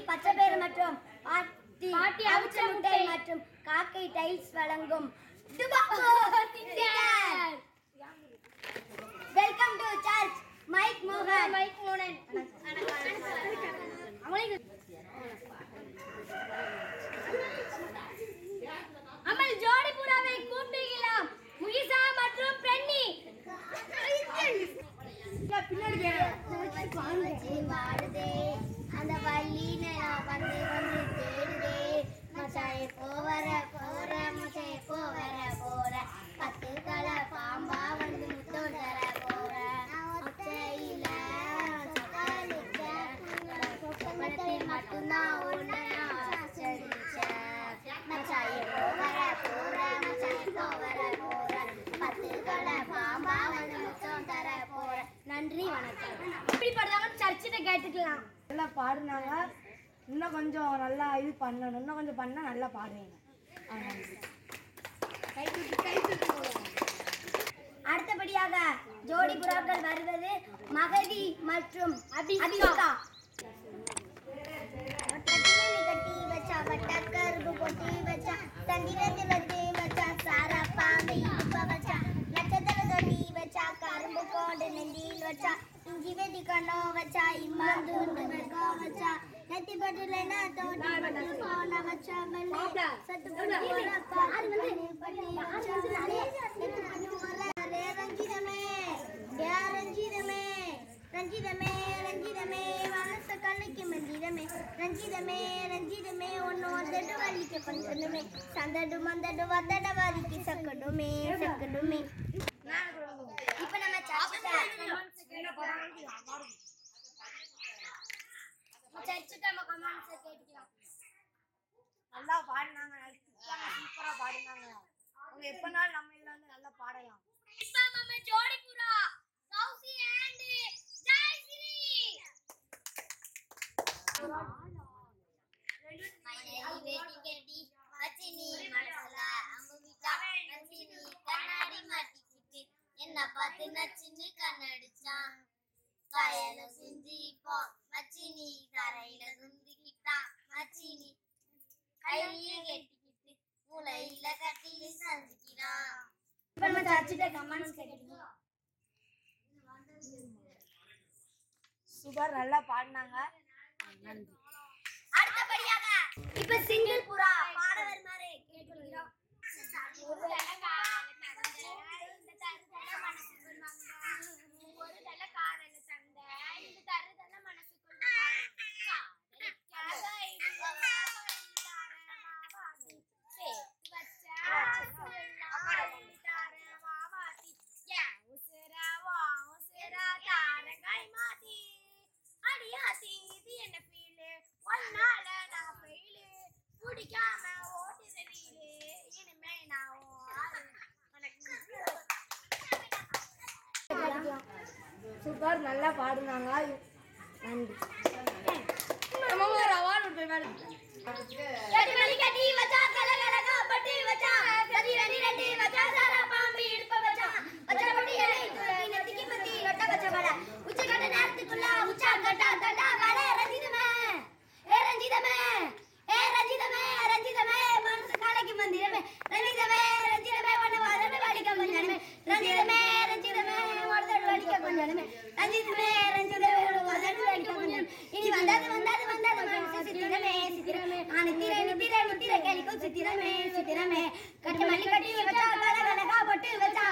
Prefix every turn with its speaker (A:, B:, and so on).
A: பச்சைப்பயிறு மற்றும் பாட்டி
B: பாட்டி
A: அவிச்ச
B: அவிச்ச
A: முட்டை
B: முட்டை.
A: மற்றும் காக்கை டைல்ஸ் வழங்கும் வெல்கம் டு சர்ச் மைக் மோகன்
B: மைக் மோனன் அமல் ஜோடி புறாவை கூப்பிடுகிறோம் முகிசா மற்றும் பிரன்னி
A: வச்சு வாடுதே அந்த வள்ளின வந்து வந்து தேடுதே மச்சாயே போவர போற மச்சாயே போவர போற பத்து தலை பாம்பா வந்து முத்தம் தர போற ஒத்தையில சக்காளிச்ச சொப்பனத்தை மட்டும்தான் உன்னை நான் ஆச்சரிச்சேன் மச்சாயே போவர போற மச்சாயே போவர போற பத்து தலை பாம்பா வந்து முத்தம் தர போற நன்றி வணக்கம்
B: எப்படி படுறாங்கன்னு சர்ச்சிட்ட கேட்டுக்கலாம்
C: நல்லா பாடுனாங்க இன்னும் கொஞ்சம் நல்லா இது பண்ணணும் இன்னும் கொஞ்சம் பண்ணால் நல்லா பாடுவீங்க
A: அடுத்தபடியாக ஜோடி புறாக்கள் வருவது மகதி மற்றும் அபிஷிகா கட்டிமணி கட்டி வச்சா வட்டக்கருப்பு கொட்டி வச்சா தந்திரத்துல தீ வச்சா சார பாம்பை இடுப்ப வச்சா நட்சத்திர தொட்டி வச்சா கரும்பு கோண்டு நெந்தியில் வச்சா இஞ்சி வெட்டி கண்ணம் வச்சா இம்மாந்து வெக்கம் வச்சா நெத்தி பட்டுல தோட்டி பட்டு போன வச்சா மெல்ல சத்து பட்டு போன பாரு வந்து பட்டு வச்சா மெல்ல. நெத்தி பட்டு போன ரே ரஞ்சிதமே யா ரஞ்சிதமே ரஞ்சிதமே ரஞ்சிதமே மனச கலைக்கு மந்திரமே ரஞ்சிதமே ரஞ்சிதமே ஒன்னு வந்தடு வலிக்க கொஞ்சமே சந்தடு மந்தடு வந்தட வாரிக்கு சக்கடுமே சக்கடுமே இப்ப நம்ம
B: சர்ச்சிட்ட நம்ம கமெண்ட்ஸ் கேட்டுக்கலாம்
C: நல்லா பாடினாங்க சூப்பராக பாடினாங்க அவங்க எப்போனாலும் நம்ம இதில் வந்து நல்லா பாடலாம்
B: இப்ப நம்ம ஜோடி புறா கௌசி அண்ட் ஜெயஸ்ரீ
A: வேட்டி கட்டி மச்சினி மனசுல அம்பு விட்டா மச்சினி கண்ணாடி மாட்டிக்கிட்டு என்ன பார்த்து நச்சுன்னு கண்ணடிச்சான் காயல சிந்திப்போம் மச்சினி தரையில சுந்திக்கிட்டான் மச்சினி கையில கட்டிக்கிட்டு மூளையில கட்டி சந்திக்கிறான்
B: இப்ப நம்ம சர்ச்சிட்ட கமெண்ட்ஸ் கேட்டுக்கலாம்
C: சூப்பர் நல்லா பாடினாங்க நன்றி
A: அடுத்தபடியாக இப்ப சிங்கிள் புறா பாட வருமாறு கேட்டுக்கிறோம்
B: ஒரு தலை காதல தந்த இந்த தருதல மனசுக்குள் வந்த ஒரு தலை காதல தந்த இந்த தருதல மனசுக்குள் வந்த காதலிக்காக இடுவாக தாரவாவாதி சேர்த்து வச்ச ஆசையெல்லாம் அள்ளி தாரவாவாதி ஏன் உசுரா வா உசுரா தாரங்காய் மாத்தி அடியாத்தி இது என்ன ஃபீலு ஒன்னால நான் ஃபெயிலு பிடிக்காம ஓட்டுற ரீலு இனிமே நான் உன் ஆளு. வணக்கம்
C: சூப்பர் நல்லா பாடினாங்க நன்றி நம்ம ஒரு அவார்டு போய் மேடம்
A: கட்டி மணி கட்டி வச்சா கல கலகா பட்டி வச்சா கதி ரெடி ரெடி வச்சா சாரா பாம்பு இடுப்ப வச்சா வச்சா பட்டி எலை தூக்கி நெத்திக்கு பத்தி கட்ட வச்ச வட உச்ச கட்ட நேரத்துக்குள்ள உச்சா கட்டா தட்டா வட ரஞ்சிதமே ஏ ரஞ்சிதமே ஏ ரஞ்சிதமே ரஞ்சிதமே மனசு காலைக்கு மந்திரமே ரஞ்சிதமே ரஞ்சிதமே ஒண்ணு வரமே வலிக்க கொஞ்சமே ரஞ்சிதமே ரஞ்சிதமே ஒருத்தர் வலிக்க கொஞ்சமே ரஞ்சிதமே ரஞ்சிதமே ஒருத்தர் வலிக்க கொஞ்சம் இனி வந்தது வந்தது வந்தது மனசு சித்திரமே சித்திரமே நான் நித்திர நித்திர நித்திர கேலிக்கும் சித்திரமே சித்திரமே கட்டி மல்லி கட்டி வச்சா கல கலகா பொட்டு வச்சா